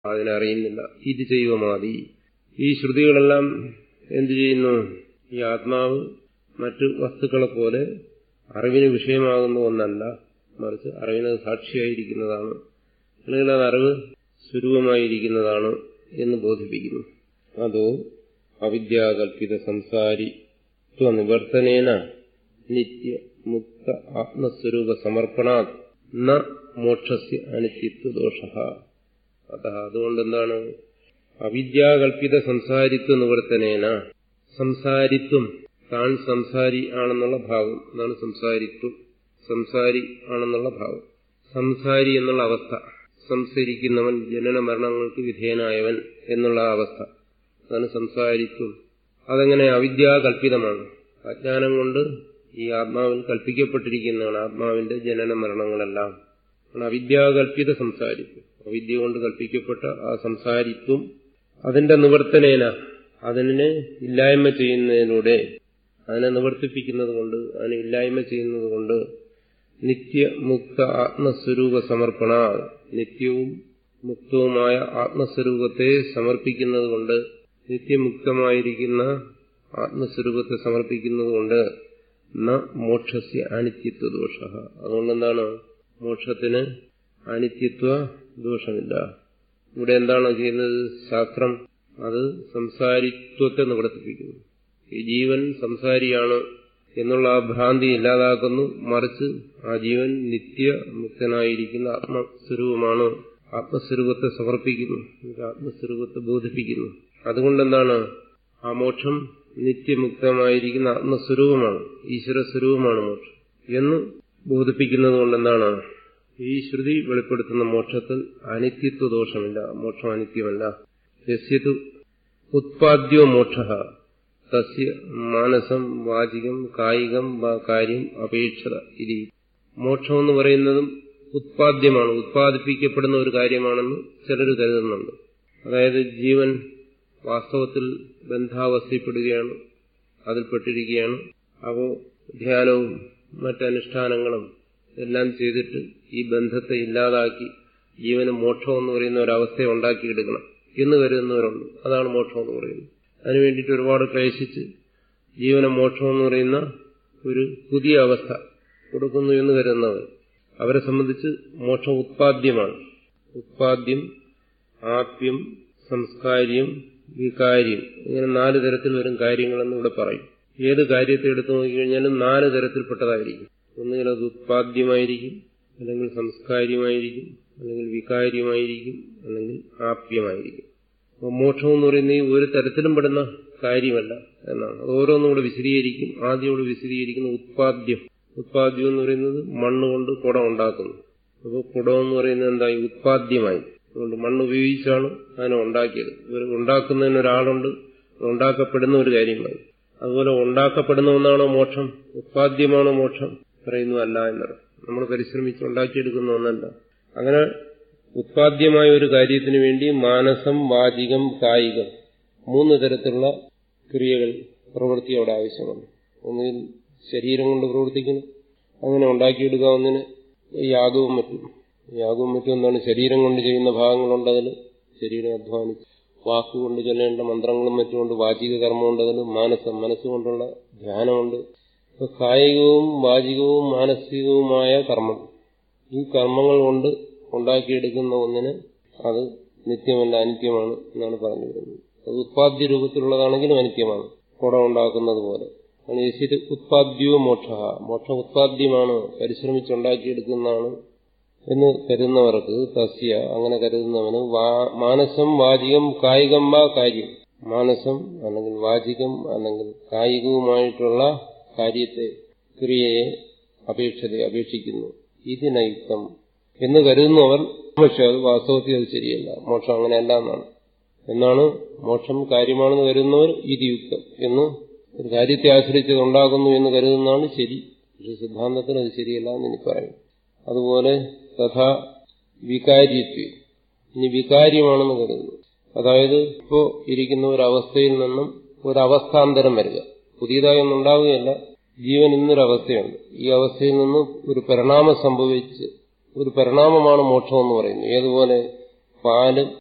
അതിനറിയുന്നില്ല ഇത് ചെയ്യുക മാതി ഈ ശ്രുതികളെല്ലാം എന്തു ചെയ്യുന്നു ഈ ആത്മാവ് മറ്റു വസ്തുക്കളെ പോലെ അറിവിന് വിഷയമാകുന്ന ഒന്നല്ല മറിച്ച് അറിവിന് സാക്ഷിയായിരിക്കുന്നതാണ് അല്ലെങ്കിൽ അത് അറിവ് സ്വരൂപമായിരിക്കുന്നതാണ് എന്ന് ബോധിപ്പിക്കുന്നു അതോ അവിദ്യാകൽപിത സംസാരി നിവർത്തനേന നിത്യ മുക്ത ആത്മസ്വരൂപ സമർപ്പണാ ന മോക്ഷസ്യ അനിത്യത്വ ദോഷ അത അതുകൊണ്ട് എന്താണ് അവിദ്യാകൽപിത സംസാരിത്വ നിവർത്തനേന സംസാരിത്വം താൻ സംസാരി ആണെന്നുള്ള ഭാവം എന്നാണ് സംസാരിത്വം സംസാരി ആണെന്നുള്ള ഭാവം സംസാരി എന്നുള്ള അവസ്ഥ സംസരിക്കുന്നവൻ ജനന മരണങ്ങൾക്ക് വിധേയനായവൻ എന്നുള്ള അവസ്ഥ അതാണ് സംസാരിത്വം അതെങ്ങനെ അവിദ്യാകൽപിതമാണ് അജ്ഞാനം കൊണ്ട് ഈ ആത്മാവിൽ കൽപ്പിക്കപ്പെട്ടിരിക്കുന്നതാണ് ആത്മാവിന്റെ ജനന മരണങ്ങളെല്ലാം അവിദ്യാകൽപിത സംസാരിത്വം അവിദ്യ കൊണ്ട് കൽപ്പിക്കപ്പെട്ട ആ സംസാരിത്വം അതിന്റെ നിവർത്തനേന അതിനെ ഇല്ലായ്മ ചെയ്യുന്നതിലൂടെ അതിനെ നിവർത്തിപ്പിക്കുന്നത് കൊണ്ട് അതിനെ ഇല്ലായ്മ ചെയ്യുന്നത് കൊണ്ട് നിത്യമുക്ത ആത്മസ്വരൂപ സമർപ്പണ നിത്യവും മുക്തവുമായ ആത്മസ്വരൂപത്തെ സമർപ്പിക്കുന്നത് കൊണ്ട് നിത്യമുക്തമായിരിക്കുന്ന ആത്മസ്വരൂപത്തെ സമർപ്പിക്കുന്നത് കൊണ്ട് ന മോക്ഷസ്യ അനിത്യത്വ ദോഷ അതുകൊണ്ട് എന്താണ് മോക്ഷത്തിന് അനിത്യത്വ ദോഷമില്ല ഇവിടെ എന്താണ് ചെയ്യുന്നത് ശാസ്ത്രം അത് സംസാരിത്വത്തെ നിവർത്തിപ്പിക്കുന്നു ഈ ജീവൻ സംസാരിയാണ് എന്നുള്ള ആ ഭ്രാന്തി ഇല്ലാതാക്കുന്നു മറിച്ച് ആ ജീവൻ നിത്യ മുക്തനായിരിക്കുന്ന ആത്മസ്വരൂപമാണ് ആത്മസ്വരൂപത്തെ സമർപ്പിക്കുന്നു ആത്മസ്വരൂപത്തെ ബോധിപ്പിക്കുന്നു അതുകൊണ്ടെന്താണ് ആ മോക്ഷം നിത്യമുക്തമായിരിക്കുന്ന ആത്മസ്വരൂപമാണ് ഈശ്വര സ്വരൂപമാണ് മോക്ഷം എന്ന് ബോധിപ്പിക്കുന്നത് കൊണ്ടെന്താണ് ഈ ശ്രുതി വെളിപ്പെടുത്തുന്ന മോക്ഷത്തിൽ അനിത്യത്വ ദോഷമില്ല മോക്ഷം അനിത്യമല്ല യസ്യതു ഉത്പാദ്യോ മോക്ഷ തസ്യ മാനസം വാചികം കായികം വാ കാര്യം അപേക്ഷത ഇതി മോക്ഷം എന്ന് പറയുന്നതും ഉത്പാദ്യമാണ് ഉത്പാദിപ്പിക്കപ്പെടുന്ന ഒരു കാര്യമാണെന്ന് ചിലർ കരുതുന്നുണ്ട് അതായത് ജീവൻ വാസ്തവത്തിൽ ബന്ധാവസ്ഥയിൽപ്പെടുകയാണ് അതിൽപ്പെട്ടിരിക്കുകയാണ് അപ്പോൾ ധ്യാനവും മറ്റനുഷ്ഠാനങ്ങളും എല്ലാം ചെയ്തിട്ട് ഈ ബന്ധത്തെ ഇല്ലാതാക്കി ജീവന് മോക്ഷം എന്ന് പറയുന്ന ഒരവസ്ഥയെ ഉണ്ടാക്കിയെടുക്കണം എന്ന് കരുതുന്നവരുണ്ട് അതാണ് മോക്ഷം എന്ന് പറയുന്നത് അതിനു വേണ്ടിയിട്ട് ഒരുപാട് ക്ലേശിച്ച് ജീവന മോക്ഷം എന്ന് പറയുന്ന ഒരു പുതിയ അവസ്ഥ കൊടുക്കുന്നു എന്ന് കരുതുന്നവർ അവരെ സംബന്ധിച്ച് മോക്ഷം ഉത്പാദ്യമാണ് ഉത്പാദ്യം ആപ്യം സംസ്കാര്യം വികാര്യം ഇങ്ങനെ നാല് തരത്തിൽ വരും കാര്യങ്ങളെന്ന് ഇവിടെ പറയും ഏത് കാര്യത്തെ എടുത്തു നോക്കിക്കഴിഞ്ഞാലും നാല് തരത്തിൽപ്പെട്ടതായിരിക്കും ഒന്നുകിൽ അത് ഉത്പാദ്യമായിരിക്കും അല്ലെങ്കിൽ സംസ്കാര്യമായിരിക്കും അല്ലെങ്കിൽ വികാര്യമായിരിക്കും അല്ലെങ്കിൽ ആപ്യമായിരിക്കും അപ്പോൾ മോക്ഷം എന്ന് പറയുന്നത് ഈ ഒരു തരത്തിലും പെടുന്ന കാര്യമല്ല എന്നാണ് അത് ഓരോന്നും കൂടെ വിശദീകരിക്കും ആദ്യം ഇവിടെ വിശദീകരിക്കുന്ന ഉത്പാദ്യം ഉത്പാദ്യം എന്ന് പറയുന്നത് മണ്ണ് കൊണ്ട് കുടം ഉണ്ടാക്കുന്നു അപ്പോൾ കുടം എന്ന് പറയുന്നത് എന്തായി ഉത്പാദ്യമായി അതുകൊണ്ട് മണ്ണ് ഉപയോഗിച്ചാണ് അതിനെ ഉണ്ടാക്കിയത് ഇവർ ഉണ്ടാക്കുന്നതിന് ഒരാളുണ്ട് ഉണ്ടാക്കപ്പെടുന്ന ഒരു കാര്യമായി അതുപോലെ ഉണ്ടാക്കപ്പെടുന്ന ഒന്നാണോ മോക്ഷം ഉത്പാദ്യമാണോ മോക്ഷം പറയുന്നതല്ല എന്നറിയാം നമ്മൾ പരിശ്രമിച്ച് ഉണ്ടാക്കിയെടുക്കുന്ന ഒന്നല്ല അങ്ങനെ ഉത്പാദ്യമായ ഒരു കാര്യത്തിന് വേണ്ടി മാനസം വാചികം കായികം മൂന്ന് തരത്തിലുള്ള ക്രിയകൾ പ്രവൃത്തി അവിടെ ആവശ്യമാണ് ഒന്നുകിൽ ശരീരം കൊണ്ട് പ്രവർത്തിക്കണം അങ്ങനെ ഉണ്ടാക്കിയെടുക്കാവുന്നതിന് യാഗവും മറ്റും യാഗവും മറ്റും എന്താണ് ശരീരം കൊണ്ട് ചെയ്യുന്ന ഭാഗങ്ങളുണ്ട് അതിൽ ശരീരം അധ്വാനിച്ച് വാക്കുകൊണ്ട് ചൊല്ലേണ്ട മന്ത്രങ്ങളും മറ്റുമുണ്ട് വാചിക കർമ്മമുണ്ട് അതിൽ മാനസം മനസ്സുകൊണ്ടുള്ള ധ്യാനമുണ്ട് ഇപ്പൊ കായികവും വാചികവും മാനസികവുമായ കർമ്മം ഈ കർമ്മങ്ങൾ കൊണ്ട് ഉണ്ടാക്കിയെടുക്കുന്ന ഒന്നിന് അത് നിത്യമല്ല അനിത്യമാണ് എന്നാണ് പറഞ്ഞു വരുന്നത് അത് ഉത്പാദ്യ രൂപത്തിലുള്ളതാണെങ്കിലും അനിത്യമാണ് കുടം ഉണ്ടാക്കുന്നത് പോലെ യശിത് ഉത്പാദ്യോ മോക്ഷ മോക്ഷം ഉത്പാദ്യമാണ് പരിശ്രമിച്ചുണ്ടാക്കിയെടുക്കുന്നതാണ് എന്ന് കരുതുന്നവർക്ക് തസ്യ അങ്ങനെ കരുതുന്നവന് മാനസം വാചികം കായികം വാ കാര്യം മാനസം അല്ലെങ്കിൽ വാചികം അല്ലെങ്കിൽ കായികവുമായിട്ടുള്ള കാര്യത്തെ ക്രിയയെ അപേക്ഷത അപേക്ഷിക്കുന്നു ഇതിനയുക്തം എന്ന് കരുതുന്നവർ പക്ഷെ അത് വാസ്തവത്തിൽ അത് ശരിയല്ല മോക്ഷം അങ്ങനെയല്ല എന്നാണ് എന്നാണ് മോക്ഷം കാര്യമാണെന്ന് കരുതുന്നവർ ഇത് യുക്തം എന്ന് ഒരു കാര്യത്തെ ആശ്രയിച്ചത് ഉണ്ടാകുന്നു എന്ന് കരുതുന്നതാണ് ശരി പക്ഷെ സിദ്ധാന്തത്തിന് അത് ശരിയല്ല എന്ന് എനിക്ക് പറയും അതുപോലെ തഥാ വികാരിത്വ ഇനി വികാര്യമാണെന്ന് കരുതുന്നു അതായത് ഇപ്പോ ഇരിക്കുന്ന ഒരവസ്ഥയിൽ നിന്നും ഒരവസ്ഥാന്തരം വരിക പുതിയതായി ഒന്നും ഉണ്ടാവുകയല്ല ജീവൻ ഇന്നൊരവസ്ഥയുണ്ട് ഈ അവസ്ഥയിൽ നിന്ന് ഒരു പരിണാമം സംഭവിച്ച് ഒരു പരിണാമമാണ് മോക്ഷം എന്ന് പറയുന്നത് ഏതുപോലെ പാല്